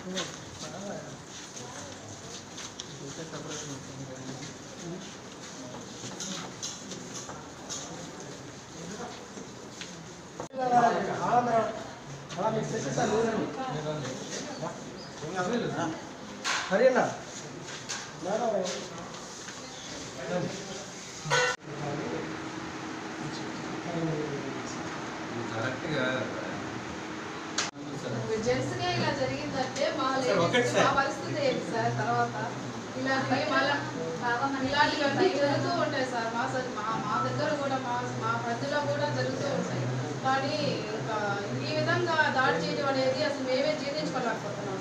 హరేనా జెంట్స్కే ఇలా జరిగిందంటే మా లేడీస్ మా పరిస్థితి ఏంటి సార్ తర్వాత ఇలాంటివి మళ్ళా ఇలాంటివి అన్నీ జరుగుతూ ఉంటాయి సార్ మా స- మా మా దగ్గర కూడా మా మా ప్రజల్లో కూడా జరుగుతూ ఉంటాయి కానీ ఇంకా ఈ విధంగా దాడి చేయడం అనేది అసలు మేమే జీర్ణించుకోలేకపోతున్నాం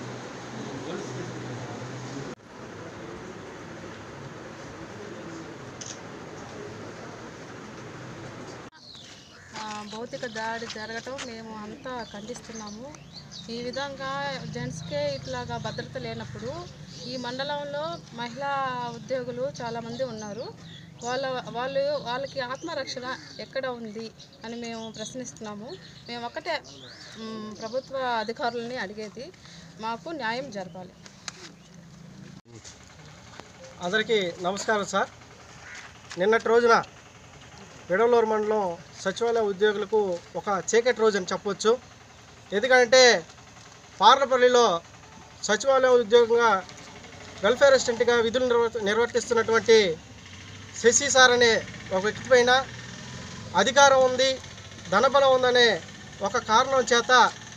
ఆ, భౌతిక దాడి జరగటం మేము అంతా ఖండిస్తున్నాము ఈ విధంగా జెంట్స్కే ఇట్లాగా భద్రత లేనప్పుడు ఈ మండలంలో మహిళా ఉద్యోగులు చాలామంది ఉన్నారు వాళ్ళ వాళ్ళు వాళ్ళకి ఆత్మరక్షణ ఎక్కడ ఉంది అని మేము ప్రశ్నిస్తున్నాము మేము ఒక్కటే మ్, ప్రభుత్వ అధికారులని అడిగేది మాకు న్యాయం జరపాలి అందరికీ నమస్కారం సార్ నిన్నటి రోజున విడవలూరు మండలం సచివాలయ ఉద్యోగులకు ఒక చీకటి రోజు అని చెప్పొచ్చు ఎందుకంటే పార్లపల్లిలో సచివాలయ ఉద్యోగంగా వెల్ఫేర్ అసిస్టెంట్గా విధులు నిర్వ నిర్వర్తిస్తున్నటువంటి శశి సార్ అనే ఒక వ్యక్తి పైన అధికారం ఉంది ధనబలం ఉందనే ఒక కారణం చేత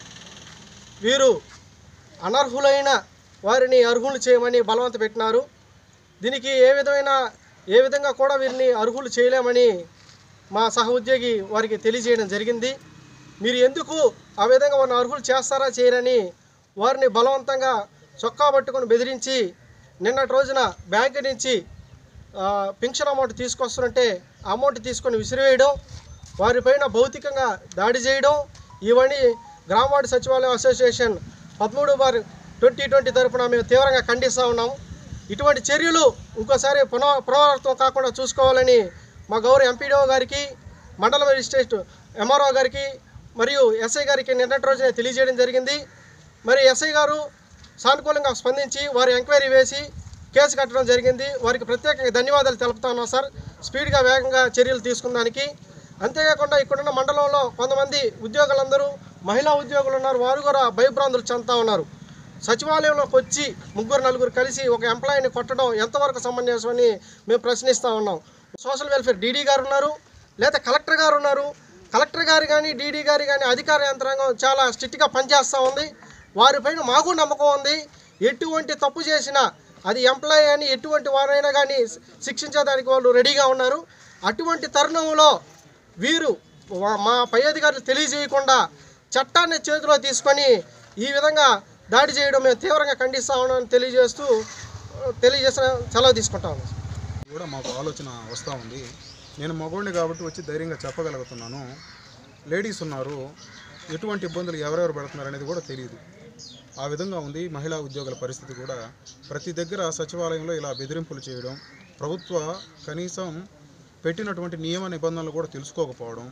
వీరు అనర్హులైన వారిని అర్హులు చేయమని బలవంత పెట్టినారు దీనికి ఏ విధమైన ఏ విధంగా కూడా వీరిని అర్హులు చేయలేమని మా సహ ఉద్యోగి వారికి తెలియజేయడం జరిగింది మీరు ఎందుకు ఆ విధంగా వారిని అర్హులు చేస్తారా చేయరని వారిని బలవంతంగా చొక్కా పట్టుకొని బెదిరించి నిన్నటి రోజున బ్యాంకు నుంచి ఆ, పింఛన్ అమౌంట్ తీసుకొస్తుంటే ఆ అమౌంట్ తీసుకొని విసిరివేయడం వారిపైన భౌతికంగా దాడి చేయడం ఇవన్నీ గ్రామవార్డు సచివాలయం అసోసియేషన్ పదమూడు బార్ ట్వంటీ ట్వంటీ తరపున మేము తీవ్రంగా ఖండిస్తూ ఉన్నాము ఇటువంటి చర్యలు ఇంకోసారి పునః పునరావృతం కాకుండా చూసుకోవాలని మా గౌరవ ఎంపీడీఓ గారికి మండల మెజిస్ట్రేట్ ఎంఆర్ఓ గారికి మరియు ఎస్ఐ గారికి నిన్నటి రోజునే తెలియజేయడం జరిగింది మరి ఎస్ఐ గారు సానుకూలంగా స్పందించి వారి ఎంక్వైరీ వేసి కేసు కట్టడం జరిగింది వారికి ప్రత్యేకంగా ధన్యవాదాలు తెలుపుతా ఉన్నాం సార్ స్పీడ్గా వేగంగా చర్యలు తీసుకున్నానికి అంతేకాకుండా ఇక్కడున్న మండలంలో కొంతమంది ఉద్యోగులందరూ మహిళా ఉద్యోగులు ఉన్నారు వారు కూడా భయభ్రాంతులు చెందుతా ఉన్నారు సచివాలయంలోకి వచ్చి ముగ్గురు నలుగురు కలిసి ఒక ఎంప్లాయీని కొట్టడం ఎంతవరకు సమంజసమని మేము ప్రశ్నిస్తూ ఉన్నాం సోషల్ వెల్ఫేర్ డీడీ గారు ఉన్నారు లేదా కలెక్టర్ గారు ఉన్నారు కలెక్టర్ గారు కానీ డీడీ గారు కానీ అధికార యంత్రాంగం చాలా స్ట్రిక్ట్గా పనిచేస్తూ ఉంది వారిపైన మాకు నమ్మకం ఉంది ఎటువంటి తప్పు చేసినా అది ఎంప్లాయీ అని ఎటువంటి వారైనా కానీ శిక్షించడానికి వాళ్ళు రెడీగా ఉన్నారు అటువంటి తరుణంలో వీరు వా- మా పై అధికారులు తెలియజేయకుండా చట్టాన్ని చేతిలో తీసుకొని ఈ విధంగా దాడి చేయడం మేము తీవ్రంగా ఖండిస్తా ఉన్నామని తెలియజేస్తూ తెలియజేసిన సెలవు తీసుకుంటాము కూడా మాకు ఆలోచన వస్తూ ఉంది నేను మగోడిని కాబట్టి వచ్చి ధైర్యంగా చెప్పగలుగుతున్నాను లేడీస్ ఉన్నారు ఎటువంటి ఇబ్బందులు ఎవరెవరు పెడుతున్నారు అనేది కూడా తెలియదు ఆ విధంగా ఉంది మహిళా ఉద్యోగుల పరిస్థితి కూడా ప్రతి దగ్గర సచివాలయంలో ఇలా బెదిరింపులు చేయడం ప్రభుత్వ కనీసం పెట్టినటువంటి నియమ నిబంధనలు కూడా తెలుసుకోకపోవడం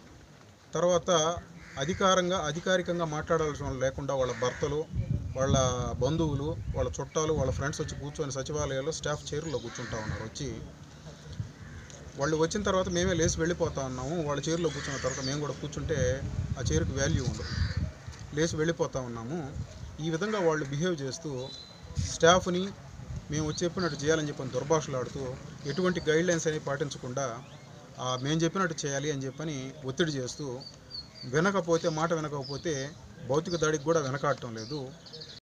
తర్వాత అధికారంగా అధికారికంగా మాట్లాడాల్సిన వాళ్ళు లేకుండా వాళ్ళ భర్తలు వాళ్ళ బంధువులు వాళ్ళ చుట్టాలు వాళ్ళ ఫ్రెండ్స్ వచ్చి కూర్చొని సచివాలయాల్లో స్టాఫ్ చైర్లో కూర్చుంటా ఉన్నారు వచ్చి వాళ్ళు వచ్చిన తర్వాత మేమే లేచి వెళ్ళిపోతా ఉన్నాము వాళ్ళ చైర్లో కూర్చున్న తర్వాత మేము కూడా కూర్చుంటే ఆ చైర్కి వాల్యూ ఉండదు లేచి వెళ్ళిపోతా ఉన్నాము ఈ విధంగా వాళ్ళు బిహేవ్ చేస్తూ స్టాఫ్ని మేము వచ్చి చెప్పినట్టు చేయాలని చెప్పని దుర్భాషలాడుతూ ఎటువంటి గైడ్ లైన్స్ అనేవి పాటించకుండా ఆ, మేము చెప్పినట్టు చేయాలి అని చెప్పని ఒత్తిడి చేస్తూ వినకపోతే మాట వినకపోతే భౌతిక దాడికి కూడా వెనకాడటం లేదు